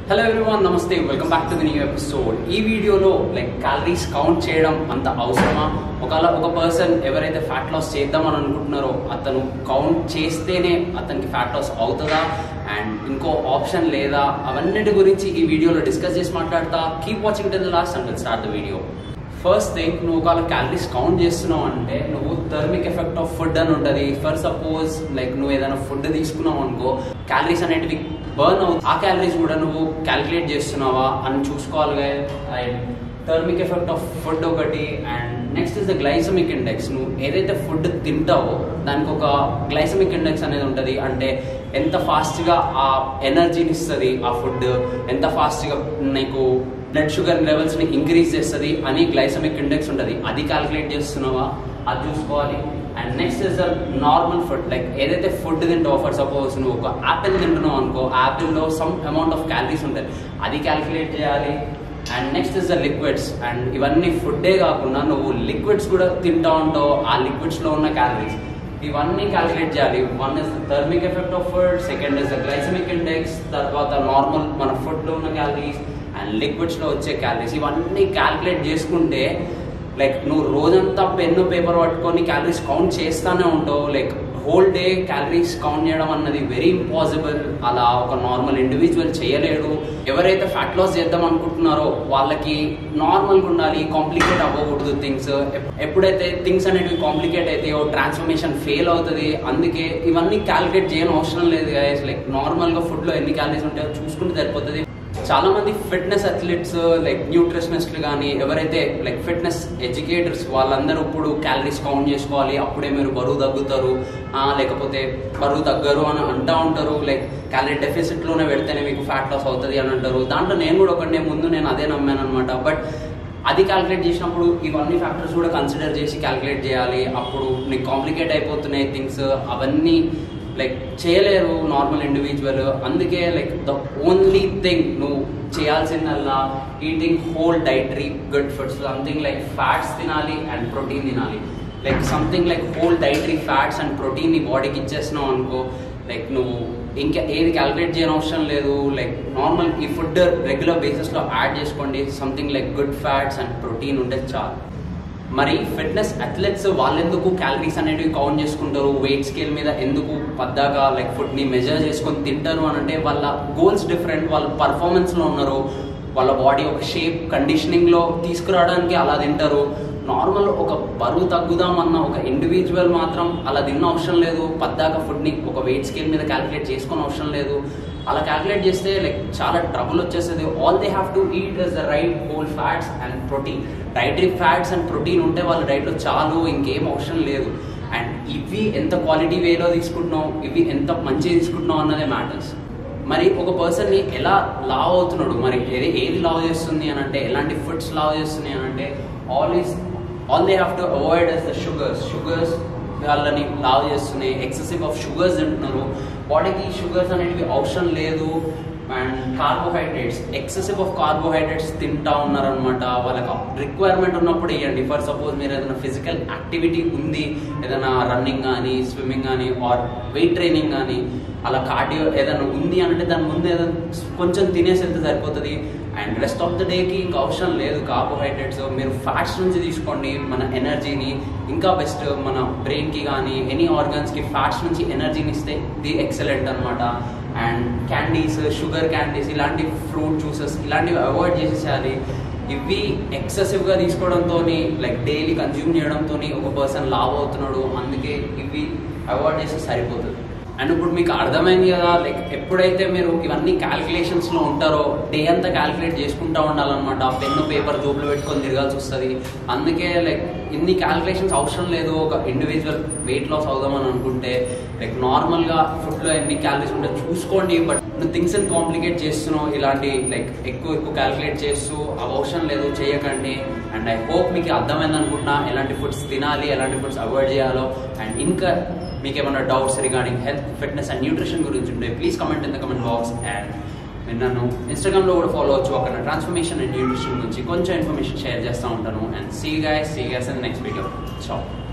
hello everyone నమస్తే welcome back to the new episode ఈ వీడియోలో లైక్ క్యాలరీస్ కౌంట్ చేయడం అంత అవసరమా ఒకవేళ ఒక పర్సన్ ఎవరైతే ఫ్యాట్ లాస్ చేద్దామని అనుకుంటున్నారో అతను కౌంట్ చేస్తేనే అతనికి ఫ్యాట్ లాస్ అవుతుందా అండ్ ఇంకో ఆప్షన్ లేదా అవన్నిటి గురించి ఈ వీడియోలో డిస్కస్ చేసి మాట్లాడతా keep watching to the last and start the video first thing నువ్వు ఒకవేళ క్యాలరీస్ కౌంట్ చేస్తున్నావు అంటే నువ్వు థర్మిక్ ఎఫెక్ట్ ఆఫ్ ఫుడ్ అని ఉంటుంది ఫర్ సపోజ్ లైక్ నువ్వు ఏదైనా ఫుడ్ తీసుకున్నావు అనుకో క్యాలరీస్ అనేటివి బర్న్ అవుతుంది ఆ క్యాలరీస్ కూడా నువ్వు క్యాలిక్యులేట్ చేస్తున్నావా అని చూసుకోవాలి and thermic effect of food ఒకటి and next is the glycemic index నువ్వు ఏదైతే ఫుడ్ తింటావో దానికి ఒక గ్లైసమిక్ ఇండెక్స్ అనేది ఉంటుంది అంటే ఎంత ఫాస్ట్గా ఆ ఎనర్జీని ఇస్తుంది ఆ ఫుడ్ ఎంత ఫాస్ట్గా నీకు బ్లడ్ షుగర్ లెవెల్స్ ని ఇంక్రీజ్ చేస్తుంది అని గ్లైసమిక్ ఇండెక్స్ ఉంటుంది అది క్యాలిక్యులేట్ చేస్తున్నావా అది చూసుకోవాలి and next is the normal food like ఏదైతే ఫుడ్ తింటావో ఫర్ సపోజ్ నువ్వు ఒక యాపిల్ తింటున్నావు అనుకో యాపిల్లో సమ్ అమౌంట్ ఆఫ్ క్యాలరీస్ ఉంటాయి అది క్యాలిక్యులేట్ చేయాలి and next is the liquids and ఇవన్నీ ఫుడ్డే కాకుండా నువ్వు లిక్విడ్స్ కూడా తింటా ఉంటావు ఆ లిక్విడ్స్లో ఉన్న క్యాలరీస్ ఇవన్నీ క్యాలిక్యులేట్ చేయాలి one is the thermic effect of food second is the glycemic index తర్వాత నార్మల్ మన ఫుడ్లో ఉన్న క్యాలరీస్ అండ్ లిక్విడ్స్లో వచ్చే క్యాలరీస్ ఇవన్నీ క్యాలిక్యులేట్ చేసుకుంటే లైక్ నువ్వు రోజంతా పెన్ను పేపర్ పట్టుకొని క్యాలరీస్ కౌంట్ చేస్తానే ఉంటావు like whole day calories count చేయడం అన్నది వెరీ ఇంపాసిబుల్ అలా ఒక నార్మల్ ఇండివిజువల్ చేయలేడు ఎవరైతే ఫ్యాట్ లాస్ చేద్దాం అనుకుంటున్నారో వాళ్ళకి నార్మల్గా ఉండాలి కాంప్లికేట్ అవ్వకూడదు థింగ్స్ ఎప్పుడైతే థింగ్స్ అనేటివి కాంప్లికేట్ అయితే ట్రాన్స్ఫర్మేషన్ ఫెయిల్ అవుతుంది అందుకే ఇవన్నీ క్యాలిక్యులేట్ చేయని అవసరం లేదు లైక్ నార్మల్గా ఫుడ్లో ఎన్ని క్యాలరీస్ ఉంటాయో చూసుకుంటే సరిపోతుంది చాలా మంది ఫిట్నెస్ అథ్లెట్స్ లైక్ న్యూట్రిషనిస్ట్లు కానీ ఎవరైతే లైక్ ఫిట్నెస్ ఎడ్యుకేటర్స్ వాళ్ళందరూ ఇప్పుడు క్యాలరీస్ కౌంట్ చేసుకోవాలి అప్పుడే మీరు బరువు తగ్గుతారు లేకపోతే బరువు తగ్గరు అని అంటూ ఉంటారు లైక్ క్యాలరీ డెఫిసిట్లోనే వెళ్తేనే మీకు ఫ్యాట్ లాస్ అవుతుంది అని అంటారు దాంట్లో నేను కూడా ఒకటి ముందు నేను అదే నమ్మాను అనమాట బట్ అది క్యాలిక్యులేట్ చేసినప్పుడు ఇవన్నీ ఫ్యాక్టర్స్ కూడా కన్సిడర్ చేసి క్యాలిక్యులేట్ చేయాలి అప్పుడు నీకు కాంప్లికేట్ అయిపోతున్నాయి థింగ్స్ అవన్నీ లైక్ చేయలేరు నార్మల్ ఇండివిజువల్ అందుకే లైక్ ద ఓన్లీ థింగ్ నువ్వు చేయాల్సిందల్లా eating whole dietary good foods something like fats తినాలి అండ్ ప్రోటీన్ తినాలి like something like whole dietary fats and protein నీ బాడీకి ఇచ్చేసినావు అనుకో లైక్ నువ్వు ఇంకా ఏది క్యాలిక్యులేట్ చేయని అవసరం లేదు లైక్ నార్మల్ ఈ ఫుడ్ రెగ్యులర్ బేసిస్లో యాడ్ చేసుకోండి something like good fats and protein ఉంటే చాలు మరి ఫిట్నెస్ అథ్లెట్స్ వాళ్ళెందుకు క్యాలరీస్ అనేటివి కౌంట్ చేసుకుంటారు వెయిట్ స్కేల్ మీద ఎందుకు పద్దాగా లైక్ ఫుడ్ని మెజర్ చేసుకొని తింటారు అని అంటే వాళ్ళ గోల్స్ డిఫరెంట్ వాళ్ళ పర్ఫార్మెన్స్లో ఉన్నారు వాళ్ళ బాడీ ఒక షేప్ కండిషనింగ్లో తీసుకురావడానికి అలా తింటారు నార్మల్ ఒక బరువు తగ్గుదామన్న ఒక ఇండివిజువల్ మాత్రం అలా తిన్న అవసరం లేదు పద్దాక ఫుడ్ని ఒక వెయిట్ స్కేల్ మీద క్యాలిక్యులేట్ చేసుకునే అవసరం లేదు అలా క్యాలిక్యులేట్ చేస్తే లైక్ చాలా ట్రబుల్ వచ్చేస్తుంది all they have to eat is the right whole fats and protein dietary fats and protein ఉంటే వాళ్ళ డైట్లో చాలు ఇంకేం అవసరం లేదు అండ్ ఇవి ఎంత క్వాలిటీ వేలో తీసుకుంటున్నావు ఇవి ఎంత మంచిగా తీసుకుంటున్నావు అన్నదే మ్యాటర్స్ మరి ఒక పర్సన్ని ఎలా లావ్ అవుతున్నాడు మరి ఏది ఏది లావ్ చేస్తుంది అని అంటే ఎలాంటి ఫుడ్స్ లావ్ చేస్తున్నాయి అని అంటే always all they have to avoid is the sugars sugars వాళ్ళని లావ్ చేస్తున్నాయి ఎక్సెసివ్ ఆఫ్ షుగర్స్ తింటున్నారు బాడీకి షుగర్స్ అనేటివి అవసరం లేదు and carbohydrates excessive of carbohydrates తింటా ఉన్నారనమాట వాళ్ళకి రిక్వైర్మెంట్ ఉన్నప్పుడు ఇవ్వండి ఫర్ సపోజ్ మీరు ఏదైనా ఫిజికల్ యాక్టివిటీ ఉంది ఏదైనా రన్నింగ్ కానీ స్విమ్మింగ్ కానీ ఆర్ వెయిట్ ట్రైనింగ్ కానీ అలా కార్డియో ఏదైనా ఉంది అంటే దాని ముందు ఏదైనా కొంచెం తినేసి వెళ్తే సరిపోతుంది అండ్ రెస్ట్ ఆఫ్ ద డేకి ఇంకా అవసరం లేదు కార్బోహైడ్రేట్స్ మీరు ఫ్యాట్స్ నుంచి తీసుకోండి మన ఎనర్జీని ఇంకా బెస్ట్ మన బ్రెయిన్కి కానీ ఎనీ ఆర్గన్స్కి ఫ్యాట్స్ నుంచి ఎనర్జీని ఇస్తే ది ఎక్సలెంట్ అనమాట అండ్ క్యాండీస్ షుగర్ క్యాండీస్ ఇలాంటి ఫ్రూట్ జ్యూసెస్ ఇలాంటివి అవాయిడ్ చేసేసేయాలి ఇవి ఎక్సెసివ్గా తీసుకోవడంతో లైక్ డైలీ కన్జ్యూమ్ చేయడంతో ఒక పర్సన్ లావ్ అవుతున్నాడు అందుకే ఇవి అవాయిడ్ చేస్తే సరిపోతుంది అండ్ ఇప్పుడు మీకు అర్థమైంది కదా లైక్ ఎప్పుడైతే మీరు ఇవన్నీ క్యాలిక్యులేషన్స్లో ఉంటారో డే అంతా క్యాలిక్యులేట్ చేసుకుంటూ ఉండాలన్నమాట పెన్ను పేపర్ జోబులు పెట్టుకొని తిరగాల్సి వస్తుంది అందుకే లైక్ ఇన్ని క్యాలిక్యులేషన్స్ అవసరం లేదు ఒక ఇండివిజువల్ వెయిట్ లాస్ అవుదామని అనుకుంటే లైక్ నార్మల్గా ఫుడ్లో ఎన్ని క్యాలరీస్ ఉంటే చూసుకోండి బట్ నువ్వు థింగ్స్ అని కాంప్లికేట్ చేస్తున్నావు ఇలాంటి లైక్ ఎక్కువ ఎక్కువ క్యాలిక్యులేట్ చేస్తూ అవి అవసరం లేదు చేయకండి అండ్ ఐ హోప్ మీకు అర్థమైంది అనుకుంటున్నా ఎలాంటి ఫుడ్స్ తినాలి ఎలాంటి ఫుడ్స్ అవాయిడ్ చేయాలో అండ్ ఇంకా మీకు ఏమైనా doubts regarding health fitness and nutrition గురించి ఉంటే please comment in the comment box and మీరు నన్ను ఇన్స్టాగ్రామ్లో కూడా ఫాలో అవచ్చు అక్కడ ట్రాన్స్ఫర్మేషన్ అండ్ న్యూట్రిషన్ గురించి కొంచెం ఇన్ఫర్మేషన్ షేర్ చేస్తూ ఉంటాను and see guys see guys in next video chow